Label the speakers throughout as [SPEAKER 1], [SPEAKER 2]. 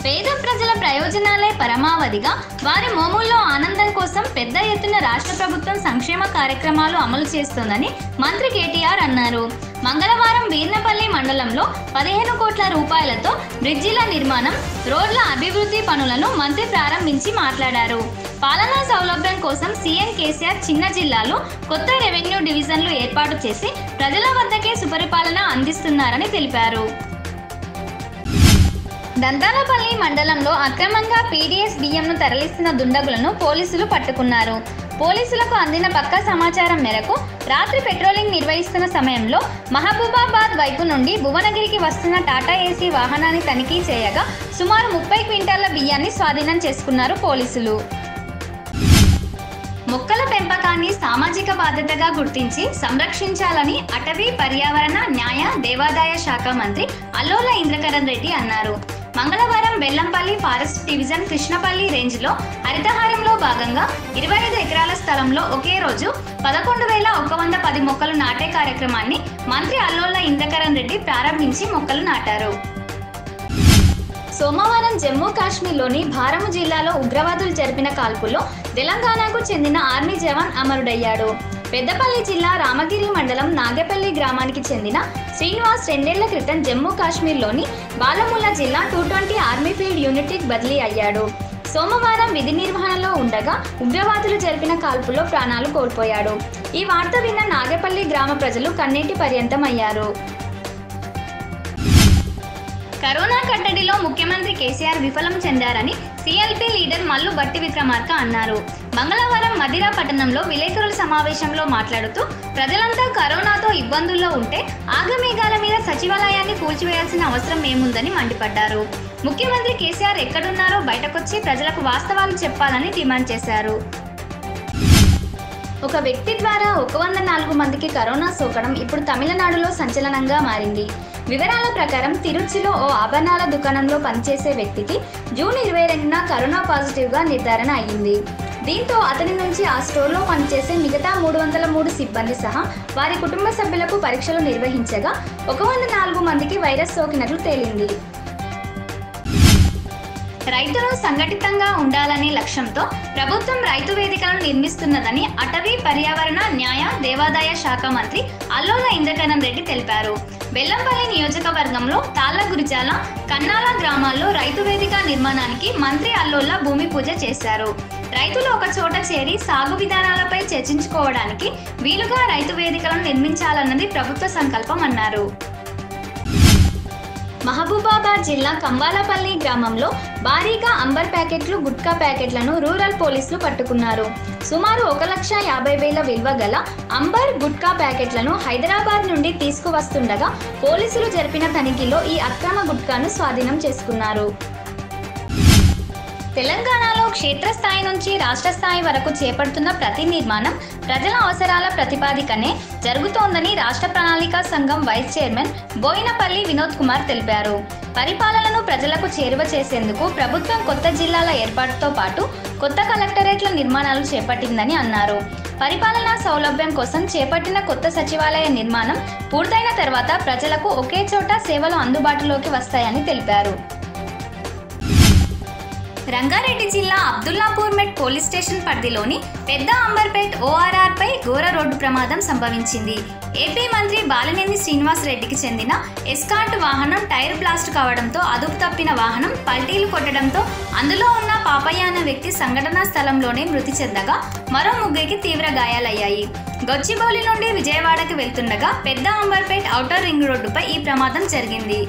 [SPEAKER 1] పేద ప్రజల ప్రయోజనాలే పరమావధిగా వారి మోముల్లో ఆనందం కోసం పెద్ద ఎత్తున రాష్ట్ర ప్రభుత్వం సంక్షేమ కార్యక్రమాలు అమలు చేస్తోందని మంత్రి కేటీఆర్ అన్నారు మంగళవారం వీర్నపల్లి మండలంలో పదిహేను కోట్ల రూపాయలతో బ్రిడ్జిల నిర్మాణం రోడ్ల అభివృద్ధి పనులను మంత్రి ప్రారంభించి మాట్లాడారు పాలనా సౌలభ్యం కోసం సీఎం కేసీఆర్ చిన్న జిల్లాలో కొత్త రెవెన్యూ డివిజన్లు ఏర్పాటు చేసి ప్రజల వద్దకే సుపరిపాలన అందిస్తున్నారని తెలిపారు దంతాలపల్లి మండలంలో అక్రమంగా పీడీఎస్ బియ్యంను తరలిస్తున్న దుండగులను పోలీసులు పట్టుకున్నారు పోలీసులకు అందిన పక్కా సమాచారం మేరకు రాత్రి పెట్రోలింగ్ నిర్వహిస్తున్న సమయంలో మహబూబాబాద్ వైపు నుండి భువనగిరికి వస్తున్న టాటా ఏసీ వాహనాన్ని తనిఖీ చేయగా సుమారు ముప్పై క్వింటాల బియ్యాన్ని స్వాధీనం చేసుకున్నారు పోలీసులు మొక్కల పెంపకాన్ని సామాజిక బాధ్యతగా గుర్తించి సంరక్షించాలని అటవీ పర్యావరణ న్యాయ దేవాదాయ శాఖ మంత్రి అల్లోల ఇంద్రకరణ్ రెడ్డి అన్నారు మంగళవారం బెల్లంపల్లి ఫారెస్ట్ డివిజన్ కృష్ణపల్లి రేంజ్లో హరితహారంలో భాగంగా ఇరవై ఐదు ఎకరాల స్థలంలో ఒకే రోజు పదకొండు వేల ఒక వంద పది మొక్కలు నాటే కార్యక్రమాన్ని మంత్రి అల్లోల ఇంద్రకరణ్ రెడ్డి ప్రారంభించి మొక్కలు నాటారు సోమవారం జమ్మూ కాశ్మీర్లోని భారము జిల్లాలో ఉగ్రవాదులు జరిపిన కాల్పుల్లో తెలంగాణకు చెందిన ఆర్మీ జవాన్ అమరుడయ్యాడు పెద్దపల్లి జిల్లా రామగిరి మండలం నాగపల్లి గ్రామానికి చెందిన శ్రీనివాస్ రెండేళ్ల క్రితం జమ్మూ కాశ్మీర్లోని బాలముల్లా జిల్లా టూ ట్వంటీ ఆర్మీ ఫీల్డ్ యూనిట్కి బదిలీ అయ్యాడు సోమవారం విధి నిర్వహణలో ఉండగా ఉగ్రవాదులు జరిపిన కాల్పుల్లో ప్రాణాలు కోల్పోయాడు ఈ వార్త విన్న నాగపల్లి గ్రామ ప్రజలు కన్నీటి పర్యంతం అయ్యారు కరోనా కట్టడిలో ముఖ్యమంత్రి కేసీఆర్ విఫలం చెందారని సీఎల్పీ లీడర్ మల్లు బట్టి విక్రమార్క అన్నారు మంగళవారం మదిరా పట్టణంలో విలేకరుల సమావేశంలో మాట్లాడుతూ ప్రజలంతా కరోనాతో ఇబ్బందుల్లో ఉంటే ఆగమేఘాల మీద సచివాలయాన్ని కూల్చివేయాల్సిన అవసరం ఏముందని మండిపడ్డారు ముఖ్యమంత్రి కేసీఆర్ ఎక్కడున్నారో బయటకొచ్చి ప్రజలకు వాస్తవాలు చెప్పాలని డిమాండ్ చేశారు ఒక వ్యక్తి ద్వారా ఒక వంద నాలుగు మందికి కరోనా సోకడం ఇప్పుడు తమిళనాడులో సంచలనంగా మారింది వివరాల ప్రకారం తిరుచిలో ఓ ఆభరణాల దుకాణంలో పనిచేసే వ్యక్తికి జూన్ ఇరవై రెండున కరోనా పాజిటివ్గా నిర్ధారణ అయ్యింది దీంతో అతని నుంచి ఆ స్టోర్లో పనిచేసే మిగతా మూడు వందల మూడు సిబ్బంది సహా వారి కుటుంబ సభ్యులకు పరీక్షలు నిర్వహించగా ఒక వంద నాలుగు మందికి వైరస్ సోకినట్లు తేలింది రైతులు సంఘటితంగా ఉండాలనే లక్ష్యంతో ప్రభుత్వం రైతు వేదికలను నిర్మిస్తున్నదని అటవీ పర్యావరణ న్యాయ దేవాదాయ శాఖ మంత్రి అల్లోల ఇంద్రకరణ్ రెడ్డి తెలిపారు బెల్లంపల్లి నియోజకవర్గంలో తాళ్ల గురిజాల కన్నాల గ్రామాల్లో రైతు వేదిక నిర్మాణానికి మంత్రి అల్లోల భూమి పూజ చేశారు రైతులు ఒక చోట చేరి సాగు విధానాలపై చర్చించుకోవడానికి వీలుగా రైతు వేదికలను నిర్మించాలన్నది ప్రభుత్వ సంకల్పం అన్నారు మహబూబాబాద్ జిల్లా కంబాలపల్లి గ్రామంలో భారీగా అంబర్ ప్యాకెట్లు గుట్కా ప్యాకెట్లను రూరల్ పోలీసులు పట్టుకున్నారు సుమారు ఒక లక్ష యాభై వేల విలువ గల అంబర్ గుట్కా ప్యాకెట్లను హైదరాబాద్ నుండి తీసుకువస్తుండగా పోలీసులు జరిపిన తనిఖీలో ఈ అక్రమ గుట్కాను స్వాధీనం చేసుకున్నారు తెలంగాణలో క్షేత్రస్థాయి నుంచి రాష్ట్ర స్థాయి వరకు చేపడుతున్న ప్రతి నిర్మాణం ప్రజల అవసరాల ప్రతిపాదికనే జరుగుతోందని రాష్ట్ర ప్రణాళికా సంఘం వైస్ చైర్మన్ బోయినపల్లి వినోద్ కుమార్ తెలిపారు పరిపాలనను ప్రజలకు చేరువ చేసేందుకు ప్రభుత్వం కొత్త జిల్లాల ఏర్పాటుతో పాటు కొత్త కలెక్టరేట్ల నిర్మాణాలు చేపట్టిందని అన్నారు పరిపాలనా సౌలభ్యం కోసం చేపట్టిన కొత్త సచివాలయ నిర్మాణం పూర్తయిన తర్వాత ప్రజలకు ఒకే చోట సేవలు అందుబాటులోకి వస్తాయని తెలిపారు రంగారెడ్డి జిల్లా అబ్దుల్లాపూర్ మెట్ పోలీస్ స్టేషన్ పరిధిలోని పెద్ద అంబర్పేట్ ఓఆర్ఆర్ పై ఘోర రోడ్డు ప్రమాదం సంభవించింది ఏపీ మంత్రి బాలినేని శ్రీనివాస్ రెడ్డికి చెందిన ఎస్కార్ట్ వాహనం టైర్ బ్లాస్ట్ కావడంతో అదుపు తప్పిన వాహనం పల్టీలు కొట్టడంతో అందులో ఉన్న పాపయ్య అనే వ్యక్తి సంఘటనా స్థలంలోనే మృతి చెందగా మరో ముగ్గురికి తీవ్ర గాయాలయ్యాయి గొచ్చిబౌలి నుండి విజయవాడకి వెళ్తుండగా పెద్ద అంబర్పేట్ ఔటర్ రింగ్ రోడ్డుపై ఈ ప్రమాదం జరిగింది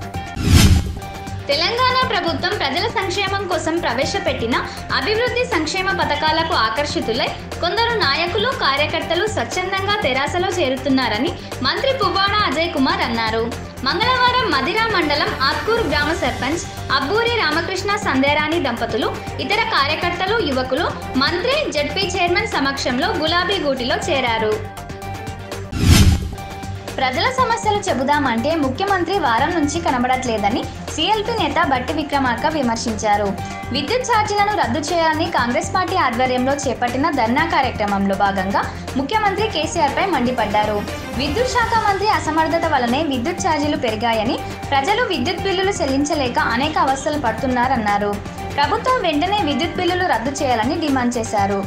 [SPEAKER 1] తెలంగాణ ప్రభుత్వం ప్రజల సంక్షేమం కోసం ప్రవేశపెట్టిన అభివృద్ధి సంక్షేమ పథకాలకు ఆకర్షితులై కొందరు నాయకులు కార్యకర్తలు స్వచ్ఛందంగా తెరాసలో చేరుతున్నారని మంత్రి పువ్వాడ అజయ్ కుమార్ అన్నారు మంగళవారం మదిరా మండలం ఆత్కూరు గ్రామ సర్పంచ్ అబ్బూరి రామకృష్ణ సందేరాని దంపతులు ఇతర కార్యకర్తలు యువకులు మంత్రి జడ్పీ చైర్మన్ సమక్షంలో గులాబీ గూటిలో చేరారు ప్రజల సమస్యలు చెబుదామంటే ముఖ్యమంత్రి వారం నుంచి కనబడట్లేదని సిఎల్పి నేత బట్టి విక్రమార్క విమర్శించారు విద్యుత్ ఛార్జీలను రద్దు చేయాలని కాంగ్రెస్ పార్టీ ఆధ్వర్యంలో చేపట్టిన ధర్నా కార్యక్రమంలో భాగంగా ముఖ్యమంత్రి కేసీఆర్ పై మండిపడ్డారు విద్యుత్ శాఖ మంత్రి అసమర్థత వల్లనే విద్యుత్ ఛార్జీలు పెరిగాయని ప్రజలు విద్యుత్ బిల్లులు చెల్లించలేక అనేక అవస్థలు పడుతున్నారన్నారు ప్రభుత్వం వెంటనే విద్యుత్ బిల్లులు రద్దు చేయాలని డిమాండ్ చేశారు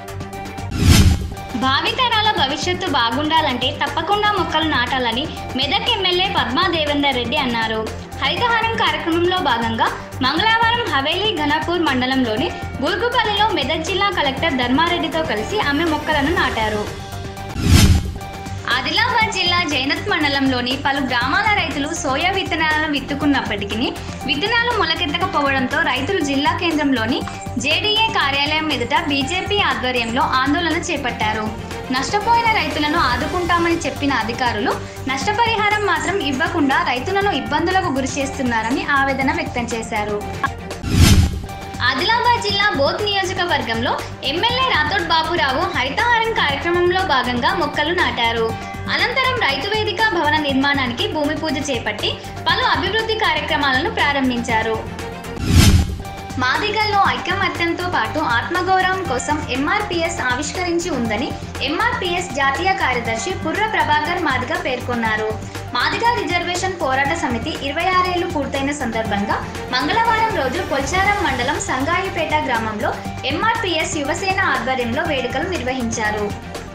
[SPEAKER 1] భావితరాల భవిష్యత్తు బాగుండాలంటే తప్పకుండా మొక్కలు నాటాలని మెదక్ ఎమ్మెల్యే పద్మా దేవేందర్ రెడ్డి అన్నారు హరితహారం కార్యక్రమంలో భాగంగా మంగళవారం హవేలీ ఘనపూర్ మండలంలోని గుల్గుపల్లిలో మెదక్ జిల్లా కలెక్టర్ ధర్మారెడ్డితో కలిసి ఆమె మొక్కలను నాటారు ఆదిలాబాద్ జిల్లా జైనత్ మండలంలోని పలు గ్రామాల రైతులు సోయా విత్తనాలను విత్తుకున్నప్పటికీ విత్తనాలు మొలకెత్తకపోవడంతో రైతులు జిల్లా కేంద్రంలోని జేడీఏ కార్యాలయం ఎదుట బీజేపీ ఆధ్వర్యంలో ఆందోళన చేపట్టారు నష్టపోయిన రైతులను ఆదుకుంటామని చెప్పిన అధికారులు నష్టపరిహారం మాత్రం ఇవ్వకుండా రైతులను ఇబ్బందులకు గురి చేస్తున్నారని ఆవేదన వ్యక్తం చేశారు ఆదిలాబాద్ జిల్లా బోధ్ నియోజకవర్గంలో ఎమ్మెల్యే రాథోడ్ బాబురావు హరితహారం కార్యక్రమంలో భాగంగా మొక్కలు నాటారు అనంతరం రైతు వేదిక భవన నిర్మాణానికి భూమి పూజ చేపట్టి పలు అభివృద్ధి కార్యక్రమాలను ప్రారంభించారు మాదిగల్లో ఐకమత్యంతో పాటు ఆత్మగౌరవం కోసం ఎంఆర్పిఎస్ ఆవిష్కరించి ఉందని ఎంఆర్పిఎస్ జాతీయ కార్యదర్శి పుర్ర ప్రభాకర్ మాదిగ పేర్కొన్నారు మాదిగ రిజర్వేషన్ పోరాట సమితి ఇరవై ఆరేళ్లు పూర్తయిన సందర్భంగా మంగళవారం రోజు కొల్చారం మండలం సంగాయిపేట గ్రామంలో ఎంఆర్పిఎస్ యువసేన ఆధ్వర్యంలో వేడుకలు నిర్వహించారు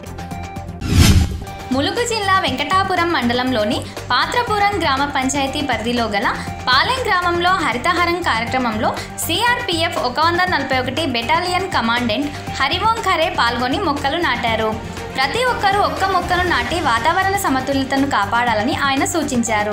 [SPEAKER 1] ములుగు జిల్లా వెంకటాపురం మండలంలోని పాత్రపురం గ్రామ పంచాయతీ పరిధిలో గల పాలెం గ్రామంలో హరితహారం కార్యక్రమంలో సిఆర్పిఎఫ్ ఒక వంద నలభై ఒకటి బెటాలియన్ కమాండెంట్ హరివోం ఖరే పాల్గొని మొక్కలు నాటారు ప్రతి ఒక్కరూ ఒక్క మొక్కను నాటి వాతావరణ సమతుల్యతను కాపాడాలని ఆయన సూచించారు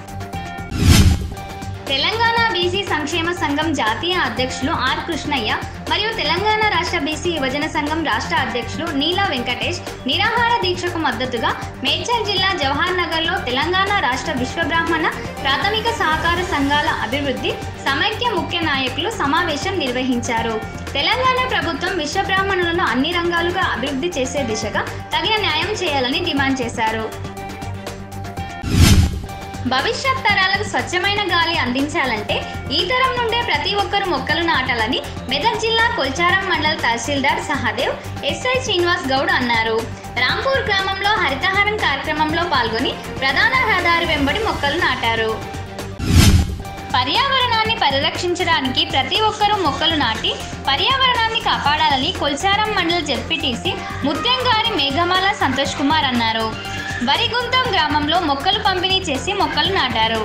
[SPEAKER 1] తెలంగాణ బీసీ సంక్షేమ సంఘం జాతీయ అధ్యక్షులు ఆర్ కృష్ణయ్య మరియు తెలంగాణ రాష్ట్ర బీసీ యువజన సంఘం రాష్ట్ర అధ్యక్షులు నీలా వెంకటేష్ నిరాహార దీక్షకు మద్దతుగా మేడ్చల్ జిల్లా జవహర్ నగర్లో తెలంగాణ రాష్ట్ర విశ్వబ్రాహ్మణ ప్రాథమిక సహకార సంఘాల అభివృద్ధి సమైక్య ముఖ్య నాయకులు సమావేశం నిర్వహించారు తెలంగాణ ప్రభుత్వం విశ్వబ్రాహ్మణులను అన్ని రంగాలుగా అభివృద్ధి చేసే దిశగా తగిన న్యాయం చేయాలని డిమాండ్ చేశారు భవిష్యత్ తరాలకు స్వచ్ఛమైన గాలి అందించాలంటే ఈ తరం నుండే ప్రతి ఒక్కరూ మొక్కలు నాటాలని మెదక్ జిల్లా కొల్చారం మండల తహసీల్దార్ సహదేవ్ ఎస్ఐ శ్రీనివాస్ గౌడ్ అన్నారు రాంపూర్ గ్రామంలో హరితహారం కార్యక్రమంలో పాల్గొని ప్రధాన రహదారి వెంబడి మొక్కలు నాటారు పర్యావరణాన్ని పరిరక్షించడానికి ప్రతి ఒక్కరూ మొక్కలు నాటి పర్యావరణాన్ని కాపాడాలని కొల్చారం మండల జెడ్పీటీసీ ముత్యంగారి మేఘమాల సంతోష్ కుమార్ అన్నారు వరిగుంతం గ్రామంలో మొక్కలు పంపిణీ చేసి మొక్కలు నాటారు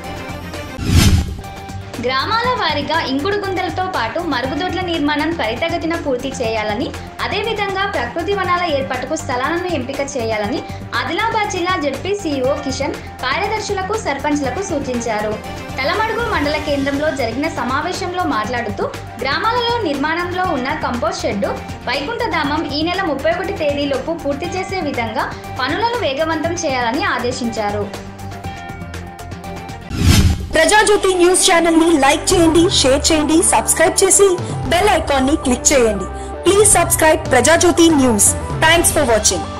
[SPEAKER 1] గ్రామాల వారీగా ఇంకుడు గుంతలతో పాటు మరుగుదొడ్ల నిర్మాణం త్వరితగతిన పూర్తి చేయాలని అదేవిధంగా ప్రకృతి వనాల ఏర్పాటుకు స్థలాలను ఎంపిక చేయాలని ఆదిలాబాద్ జిల్లా జడ్పీ సీఈఓ కిషన్ కార్యదర్శులకు సర్పంచ్లకు సూచించారు తలమడుగు మండల కేంద్రంలో జరిగిన సమావేశంలో మాట్లాడుతూ గ్రామాలలో నిర్మాణంలో ఉన్న కంపోస్ట్ షెడ్డు వైకుంఠధామం ఈ నెల ముప్పై ఒకటి తేదీలోపు పూర్తి చేసే విధంగా పనులను వేగవంతం చేయాలని ఆదేశించారు
[SPEAKER 2] ప్రజాజ్యోతి న్యూస్ ఛానల్ ని లైక్ చేయండి షేర్ చేయండి సబ్స్క్రైబ్ చేసి బెల్ ఐకాన్ ని క్లిక్ చేయండి please subscribe Prajajyothi news thanks for watching